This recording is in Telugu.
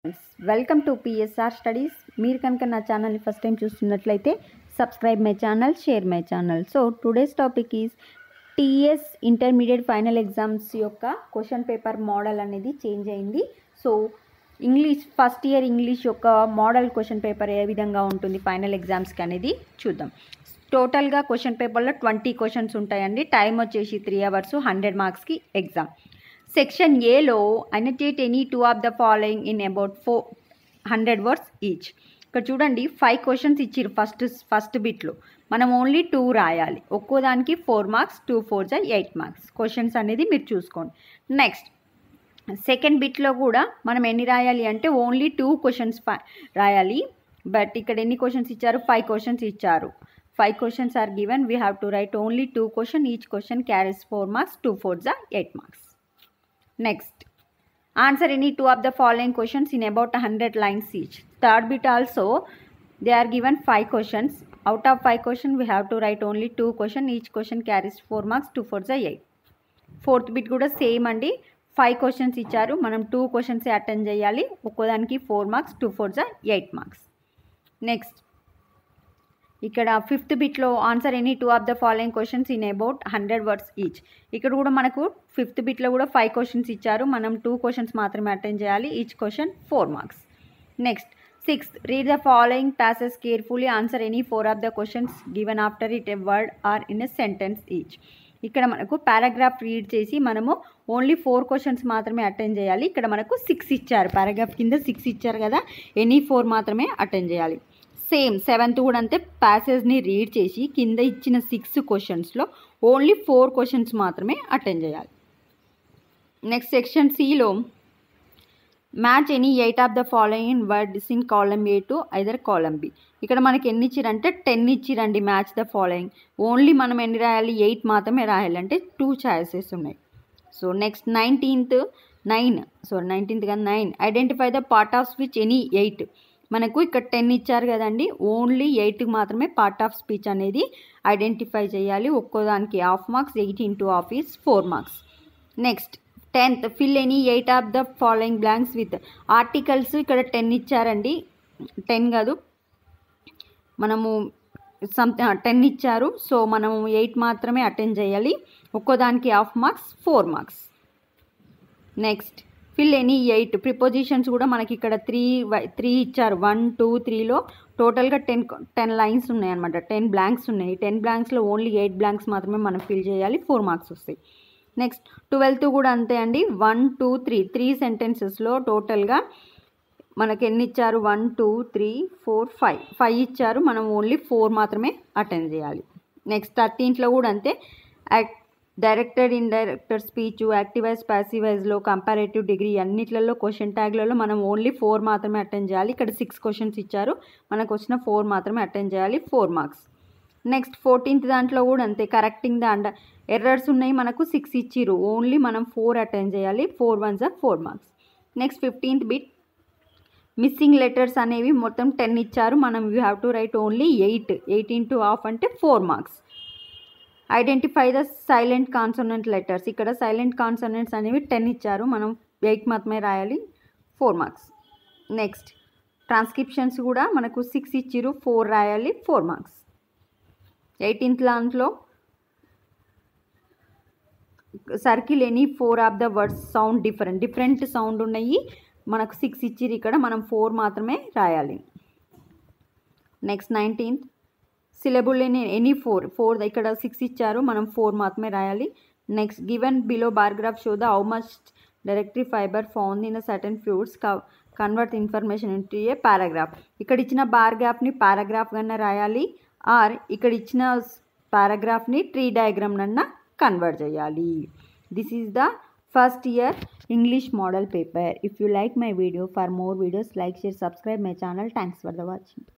వెల్కమ్ టు పిఎస్ఆర్ స్టడీస్ మీరు కనుక నా ఛానల్ని ఫస్ట్ టైం చూస్తున్నట్లయితే subscribe my channel share my channel so today's topic is TS intermediate final exams యొక్క క్వశ్చన్ పేపర్ మోడల్ అనేది చేంజ్ అయింది so English first year English యొక్క మోడల్ క్వశ్చన్ పేపర్ ఏ విధంగా ఉంటుంది ఫైనల్ ఎగ్జామ్స్కి అనేది చూద్దాం టోటల్గా క్వశ్చన్ పేపర్లో ట్వంటీ క్వశ్చన్స్ ఉంటాయండి టైం వచ్చేసి త్రీ అవర్స్ హండ్రెడ్ మార్క్స్కి ఎగ్జామ్ సెక్షన్ ఏలో annotate any two of the following in about four hundred words each ఇక్కడ చూడండి ఫైవ్ క్వశ్చన్స్ ఇచ్చిర్రు ఫస్ట్ ఫస్ట్ బిట్లో మనం ఓన్లీ టూ రాయాలి ఒక్కో దానికి ఫోర్ మార్క్స్ టూ ఫోర్ జా ఎయిట్ మార్క్స్ క్వశ్చన్స్ అనేది మీరు చూసుకోండి నెక్స్ట్ సెకండ్ బిట్లో కూడా మనం ఎన్ని రాయాలి అంటే ఓన్లీ టూ క్వశ్చన్స్ రాయాలి బట్ ఇక్కడ ఎన్ని క్వశ్చన్స్ ఇచ్చారు ఫైవ్ క్వశ్చన్స్ ఇచ్చారు five questions are given we have to write only two question each question carries four marks two four జా eight marks next answer any two of the following questions in about hundred lines each third bit also they are given five questions out of five question we have to write only two question each question carries four marks two four జా ఎయిట్ ఫోర్త్ బిట్ కూడా సేమ్ అండి ఫైవ్ క్వశ్చన్స్ ఇచ్చారు మనం టూ క్వశ్చన్సే అటెండ్ చేయాలి ఒక్కోదానికి ఫోర్ మార్క్స్ టూ ఫోర్ జా ఎయిట్ మార్క్స్ నెక్స్ట్ ఇక్కడ ఫిఫ్త్ బిట్లో answer any two of the following questions in about hundred words each ఇక్కడ కూడా మనకు ఫిఫ్త్ బిట్లో కూడా ఫైవ్ క్వశ్చన్స్ ఇచ్చారు మనం టూ క్వశ్చన్స్ మాత్రమే అటెండ్ చేయాలి each question four marks next sixth read the following passages carefully answer any four of the questions given after it a word or in a sentence each ఇక్కడ మనకు పారాగ్రాఫ్ రీడ్ చేసి మనము ఓన్లీ ఫోర్ క్వశ్చన్స్ మాత్రమే అటెండ్ చేయాలి ఇక్కడ మనకు సిక్స్ ఇచ్చారు పారాగ్రాఫ్ కింద సిక్స్ ఇచ్చారు కదా ఎనీ ఫోర్ మాత్రమే అటెండ్ చేయాలి సేమ్ సెవెంత్ కూడా అంతే ప్యాసేజ్ని రీడ్ చేసి కింద ఇచ్చిన సిక్స్ క్వశ్చన్స్లో ఓన్లీ ఫోర్ క్వశ్చన్స్ మాత్రమే అటెండ్ చేయాలి నెక్స్ట్ సెక్షన్ సిలో match any eight of the following in words in column A to either column B ఇక్కడ మనకి ఎన్ని ఇచ్చిరంటే టెన్ ఇచ్చిరండి మ్యాచ్ ద ఫాలోయింగ్ ఓన్లీ మనం ఎన్ని రాయాలి ఎయిట్ మాత్రమే రాయాలి అంటే టూ ఛాయిసెస్ ఉన్నాయి so next nineteenth nine so nineteenth కదా nine identify the part of speech any eight మనకు ఇక్కడ టెన్ ఇచ్చారు కదండి ఓన్లీ ఎయిట్కి మాత్రమే పార్ట్ ఆఫ్ స్పీచ్ అనేది ఐడెంటిఫై చేయాలి ఒక్కోదానికి half marks eight into half is four marks next tenth fill any eight of the following blanks with articles ఇక్కడ టెన్ ఇచ్చారండి టెన్ కాదు మనము సమ్ టెన్ ఇచ్చారు సో మనము ఎయిట్ మాత్రమే అటెండ్ చేయాలి ఒక్కోదానికి half marks four marks next fill any eight prepositions కూడా మనకి ఇక్కడ త్రీ త్రీ ఇచ్చారు వన్ టూ త్రీలో టోటల్గా టెన్ టెన్ లైన్స్ ఉన్నాయి అనమాట టెన్ బ్లాంక్స్ ఉన్నాయి టెన్ బ్లాంక్స్లో ఓన్లీ ఎయిట్ బ్లాంక్స్ మాత్రమే మనం ఫిల్ చేయాలి ఫోర్ మార్క్స్ వస్తాయి నెక్స్ట్ ట్వెల్త్ కూడా అంతే అండి వన్ టూ త్రీ త్రీ సెంటెన్సెస్లో టోటల్గా మనకి ఎన్ని ఇచ్చారు one two three four five five ఇచ్చారు మనం ఓన్లీ ఫోర్ మాత్రమే అటెండ్ చేయాలి నెక్స్ట్ థర్టీన్త్లో కూడా అంతే act director in director speech active voice ప్యాసివైజ్లో కంపారేటివ్ డిగ్రీ అన్నిట్లలో క్వశ్చన్ ట్యాగ్లలో మనం ఓన్లీ ఫోర్ మాత్రమే అటెండ్ చేయాలి ఇక్కడ సిక్స్ క్వశ్చన్స్ ఇచ్చారు మనకు వచ్చిన ఫోర్ మాత్రమే అటెండ్ చేయాలి ఫోర్ మార్క్స్ నెక్స్ట్ ఫోర్టీన్త్ దాంట్లో కూడా అంతే కరెక్టింగ్ ద అండ ఎర్రర్స్ ఉన్నాయి మనకు సిక్స్ ఇచ్చిర్రు ఓన్లీ మనం ఫోర్ అటెండ్ చేయాలి four ones are four marks next fifteenth bit missing letters అనేవి మొత్తం టెన్ ఇచ్చారు మనం you have to write only eight eight into half అంటే four marks identify the silent consonant letters ఇక్కడ సైలెంట్ కాన్సోనెంట్స్ అనేవి టెన్ ఇచ్చారు మనం ఎయిట్ మాత్రమే రాయాలి ఫోర్ మార్క్స్ నెక్స్ట్ ట్రాన్స్క్రిప్షన్స్ కూడా మనకు సిక్స్ ఇచ్చిరు ఫోర్ రాయాలి ఫోర్ మార్క్స్ ఎయిటీన్త్ దాంట్లో circle any four of the words sound different different sound ఉన్నాయి మనకు సిక్స్ ఇచ్చిరు ఇక్కడ మనం ఫోర్ మాత్రమే రాయాలి next nineteenth syllable any any four four ఇక్కడ సిక్స్ ఇచ్చారు మనం ఫోర్ మాత్రమే రాయాలి next given below bar graph show the how much డైరెక్టరీ fibre found in certain foods convert information into a paragraph ఇక్కడ ఇచ్చిన బార్గ్రాఫ్ని పారాగ్రాఫ్ కన్నా రాయాలి ఆర్ ఇక్కడ ఇచ్చిన పారాగ్రాఫ్ని ట్రీ డయాగ్రామ్ నన్న కన్వర్ట్ చేయాలి this is the first year English model paper if you like my video for more videos like share subscribe my channel thanks for the watching